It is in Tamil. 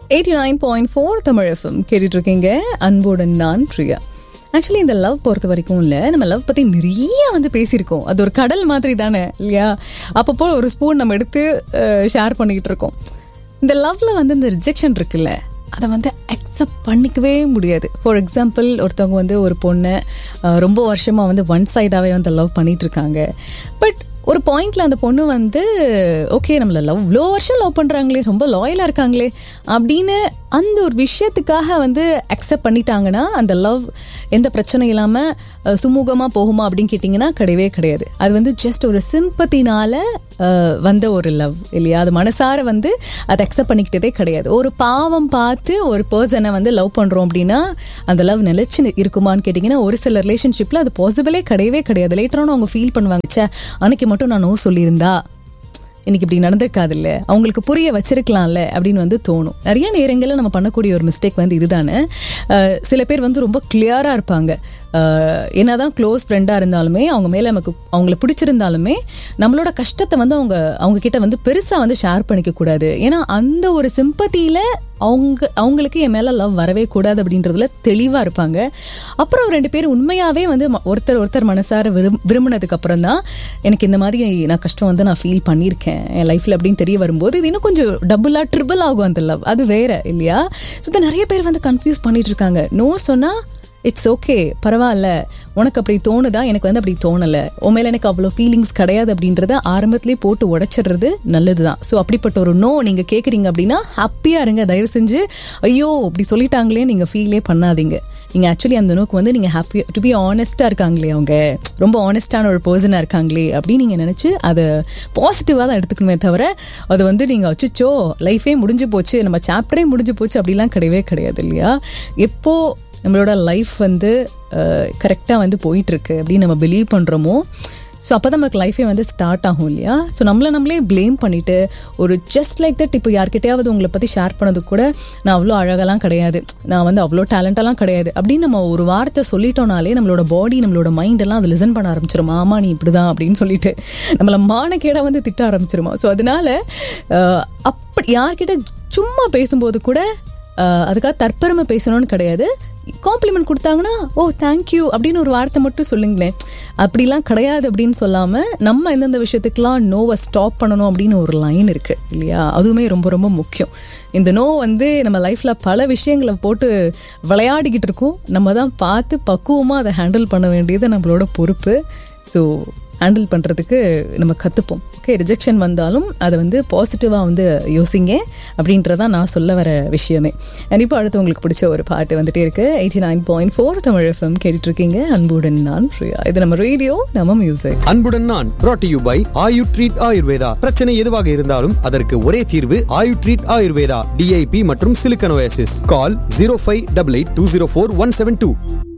eighty nine point four Tamil FM கேட்டுட்டு இருக்கீங்க அன்புடன் நான் பிரியா ஆக்சுவலி இந்த லவ் பொறுத்த வரைக்கும் இல்லை நம்ம லவ் பற்றி நிறைய வந்து பேசியிருக்கோம் அது ஒரு கடல் மாதிரி தானே இல்லையா அப்பப்போ ஒரு ஸ்பூன் நம்ம எடுத்து ஷேர் பண்ணிக்கிட்டு இருக்கோம் இந்த லவ்ல வந்து இந்த ரிஜெக்ஷன் இருக்குல்ல அதை வந்து அக்செப்ட் பண்ணிக்கவே முடியாது ஃபார் எக்ஸாம்பிள் ஒருத்தவங்க வந்து ஒரு பொண்ணை அஹ், ரொம்ப வருஷமாக வந்து ஒன் சைடாகவே வந்து லவ் பண்ணிட்டு இருக்காங்க பட் ஒரு பாயிண்ட்ல அந்த பொண்ணு வந்து ஓகே நம்மள லவ் இவ்வளோ வருஷம் லவ் பண்ணுறாங்களே ரொம்ப லாயலாக இருக்காங்களே அப்படின்னு அந்த ஒரு விஷயத்துக்காக வந்து அக்செப்ட் பண்ணிட்டாங்கன்னா அந்த லவ் எந்த பிரச்சனையும் இல்லாமல் சுமூகமாக போகுமா அப்படின்னு கேட்டிங்கன்னா கிடையவே கிடையாது அது வந்து ஜஸ்ட் ஒரு சிம்பத்தினால வந்த ஒரு லவ் இல்லையா அது மனசார வந்து அதை அக்செப்ட் பண்ணிக்கிட்டதே கிடையாது ஒரு பாவம் பார்த்து ஒரு பர்சனை வந்து லவ் பண்ணுறோம் அப்படின்னா அந்த லவ் நிலைச்சு நி- இருக்குமான்னு கேட்டிங்கன்னா ஒரு சில ரிலேஷன்ஷிப்பில் அது பாசிபிளே கிடையவே கிடையாது லேட்டரான அவங்க ஃபீல் பண்ணுவாங்க ச்சே அன்னைக்கு மட்டும் நான் நோ சொல்லியிருந்தா இன்னைக்கு இப்படி நடந்திருக்காதுல்ல அவங்களுக்கு புரிய வச்சிருக்கலாம்ல அப்படின்னு வந்து தோணும் நிறைய நேரங்களில் நம்ம பண்ணக்கூடிய ஒரு மிஸ்டேக் வந்து இதுதானே அஹ் சில பேர் வந்து ரொம்ப கிளியராக இருப்பாங்க அஹ் என்னதான் க்ளோஸ் ஃப்ரெண்டாக இருந்தாலுமே அவங்க மேலே நமக்கு அவங்கள பிடிச்சிருந்தாலுமே நம்மளோட கஷ்டத்தை வந்து அவங்க அவங்க கிட்ட வந்து பெருசாக வந்து ஷேர் பண்ணிக்க கூடாது ஏன்னா அந்த ஒரு சிம்பத்தியில் அவங்க அவங்களுக்கு என் மேலே லவ் வரவே கூடாது அப்படின்றதுல தெளிவாக இருப்பாங்க அப்புறம் ரெண்டு பேரும் உண்மையாகவே வந்து ம- ஒருத்தர் ஒருத்தர் மனசார விரும் விரும்பினதுக்கு அப்புறம் தான் எனக்கு இந்த மாதிரி நான் கஷ்டம் வந்து நான் ஃபீல் பண்ணியிருக்கேன் என் லைஃப்பில் அப்படின்னு தெரிய வரும்போது இது இன்னும் கொஞ்சம் டபுளாக ட்ரிபிள் ஆகும் அந்த லவ் அது வேற இல்லையா ஸோ இதை நிறைய பேர் வந்து கன்ஃபியூஸ் பண்ணிட்டு இருக்காங்க நோ சொன்னால் இட்ஸ் ஓகே பரவாயில்ல உனக்கு அப்படி தோணுதா எனக்கு வந்து அப்படி தோணலை உன் மேல எனக்கு அவ்வளோ ஃபீலிங்ஸ் கிடையாது அப்படின்றத ஆரம்பத்திலே போட்டு உடைச்சிடுறது நல்லது தான் ஸோ அப்படிப்பட்ட ஒரு நோ நீங்கள் கேட்குறீங்க அப்படின்னா ஹாப்பியாக இருங்க தயவு செஞ்சு ஐயோ இப்படி சொல்லிட்டாங்களே நீங்கள் ஃபீலே பண்ணாதீங்க நீங்கள் ஆக்சுவலி அந்த நோக்கு வந்து நீங்கள் ஹாப்பி டு பி ஆனஸ்ட்டாக இருக்காங்களே அவங்க ரொம்ப ஆனஸ்டான ஒரு பர்சனாக இருக்காங்களே அப்படின்னு நீங்கள் நினச்சி அதை பாசிட்டிவாக தான் எடுத்துக்கணுமே தவிர அது வந்து நீங்கள் அச்சுச்சோ லைஃபே முடிஞ்சு போச்சு நம்ம சாப்டரே முடிஞ்சு போச்சு அப்படிலாம் கிடையவே கிடையாது இல்லையா எப்போ நம்மளோட லைஃப் வந்து கரெக்டாக வந்து போயிட்டுருக்கு அப்படின்னு நம்ம பிலீவ் பண்ணுறோமோ ஸோ அப்போ தான் நமக்கு லைஃபே வந்து ஸ்டார்ட் ஆகும் இல்லையா ஸோ நம்மளை நம்மளே ப்ளேம் பண்ணிட்டு ஒரு ஜஸ்ட் லைக் தட் இப்போ யார்கிட்டயாவது உங்களை பற்றி ஷேர் பண்ணது கூட நான் அவ்வளோ அழகெல்லாம் கிடையாது நான் வந்து அவ்வளோ டேலண்டெல்லாம் கிடையாது அப்படின்னு நம்ம ஒரு வார்த்தை சொல்லிட்டோனாலே நம்மளோட பாடி நம்மளோட மைண்ட் எல்லாம் அதை லிசன் பண்ண ஆரம்பிச்சிரும் ஆமா நீ இப்படி தான் அப்படின்னு சொல்லிட்டு நம்மளை மானக்கேடா வந்து திட்ட ஆரம்பிச்சிருமா ஸோ அதனால அஹ், அப்படி யார்கிட்ட சும்மா பேசும்போது கூட அஹ், அதுக்காக தற்பெருமை பேசணும்னு கிடையாது காம்ப்ளிமெண்ட் கொடுத்தாங்கன்னா ஓ தேங்க்யூ அப்படின்னு ஒரு வார்த்தை மட்டும் சொல்லுங்களேன் அப்படிலாம் கிடையாது அப்படின்னு சொல்லாமல் நம்ம எந்தெந்த விஷயத்துக்கெல்லாம் நோவை ஸ்டாப் பண்ணணும் அப்படின்னு ஒரு லைன் இருக்குது இல்லையா அதுவுமே ரொம்ப ரொம்ப முக்கியம் இந்த நோ வந்து நம்ம லைஃப்பில் பல விஷயங்களை போட்டு விளையாடிக்கிட்டு இருக்கோம் நம்ம தான் பார்த்து பக்குவமாக அதை ஹேண்டில் பண்ண வேண்டியது நம்மளோட பொறுப்பு ஸோ ஹேண்டில் பண்ணுறதுக்கு நம்ம கற்றுப்போம் ஓகே ரிஜெக்ஷன் வந்தாலும் அதை வந்து பாசிட்டிவாக வந்து யோசிங்க அப்படின்றதான் நான் சொல்ல வர விஷயமே கண்டிப்பாக அடுத்து உங்களுக்கு பிடிச்ச ஒரு பாட்டு வந்துட்டே இருக்கு eighty nine point four Tamil FM கேட்டுட்டு இருக்கீங்க அன்புடன் நான் பிரியா இது நம்ம ரேடியோ நம்ம மியூசிக் அன்புடன் நான் brought to you by Ayu treat Ayurveda பிரச்சனை எதுவாக இருந்தாலும் அதற்கு ஒரே தீர்வு ஆயு ட்ரீட் ஆயுர்வேதா டிஐபி மற்றும் சிலிக்கனோசிஸ் call zero five double eight two zero four one seven two